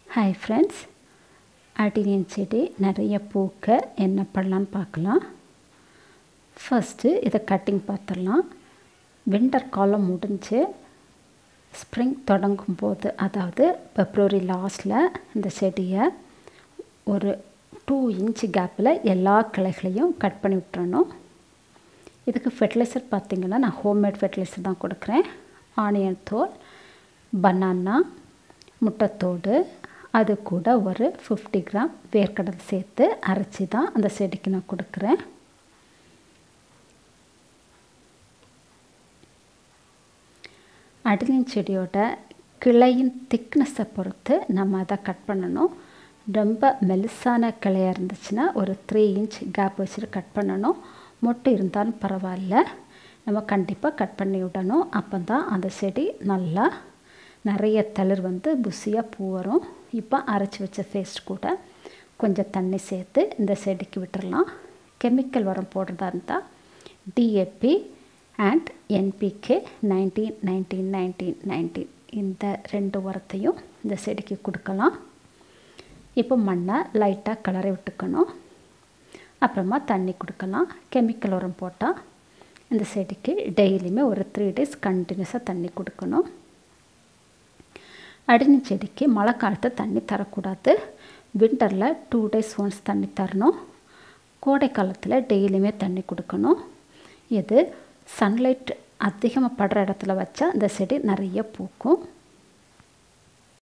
hi friends அடினியன் செடி நிறைய பூக்க என்ன பண்ணலான்னு பார்க்கலாம் ஃபஸ்ட்டு இதை கட்டிங் பார்த்துடலாம் வின்டர் காலம் முடிஞ்சு ஸ்ப்ரிங் தொடங்கும் போது அதாவது பிப்ரவரி லாஸ்டில் இந்த செடியை ஒரு டூ இன்ச்சு கேப்பில் எல்லா கிளைகளையும் கட் பண்ணி விட்டுறணும் இதுக்கு ஃபெர்டிலைசர் பார்த்திங்கன்னா நான் ஹோம்மேட் ஃபெர்டிலைசர் தான் கொடுக்குறேன் ஆனியன் தோல் பனானா முட்டைத்தோடு அது கூட ஒரு ஃபிஃப்டி கிராம் வேர்க்கடலை சேர்த்து அரைச்சி தான் அந்த செடிக்கு நான் கொடுக்குறேன் அடிலின் செடியோட கிளையின் திக்னஸை பொறுத்து நம்ம அதை கட் பண்ணணும் ரொம்ப மெலிசான கிளையாக இருந்துச்சுன்னா ஒரு த்ரீ இன்ச் கேப் வச்சுட்டு கட் பண்ணணும் மொட்டை இருந்தாலும் பரவாயில்ல நம்ம கண்டிப்பாக கட் பண்ணி விடணும் அப்போ தான் அந்த செடி நல்லா நிறைய தளிர் வந்து புசியாக பூ வரும் இப்போ அரைச்சி வச்ச பேஸ்ட் கூட கொஞ்சம் தண்ணி சேர்த்து இந்த செடிக்கு விட்டுடலாம் கெமிக்கல் உரம் போடுறதா இருந்தால் DAP and NPK nineteen nineteen nineteen nineteen இந்த ரெண்டு உரத்தையும் இந்த செடிக்கு கொடுக்கலாம் இப்போ மண்ணை லைட்டாக கிளறி விட்டுக்கணும் அப்புறமா தண்ணி கொடுக்கலாம் கெமிக்கல் உரம் போட்டால் இந்த செடிக்கு டெய்லியுமே ஒரு த்ரீ டேஸ் கண்டினியூஸாக தண்ணி கொடுக்கணும் அடினி செடிக்கு மழை காலத்தை தண்ணி தரக்கூடாது வின்டரில் டூ டேஸ் ஒன்ஸ் தண்ணி தரணும் கோடை காலத்தில் டெய்லியுமே தண்ணி கொடுக்கணும் இது சன்லைட் அதிகமாக படுற இடத்துல வச்சா இந்த செடி நிறைய பூக்கும்